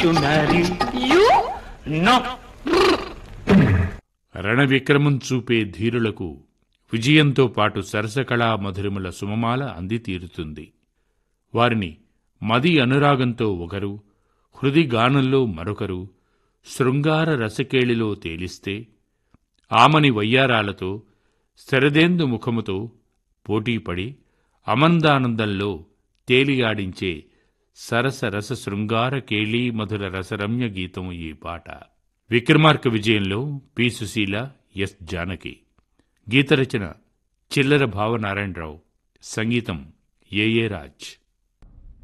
to marry. You? No. రణవిక్రమం చూపే ధీరులకు విజయంతో పాటు సరసకళా మధురిమల సుమమాల అంది తీరుతుంది వారిని మది అనురాగంతో ఒకరు హృది గానంలో మరొకరు శృంగార రసకేళిలో తేలిస్తే ఆమని వయ్యారాలతో శరదేందు ముఖముతో పోటీపడి అమందానందంలో తేలియాడించే సరస రస శృంగార కేళీ మధుర రసరమ్య గీతం ఈ పాట విక్రమార్క విజయంలో పి సుశీల ఎస్ జానకి గీతరచన చిల్లర భావనారాయణరావు సంగీతం ఏఏ రాజ్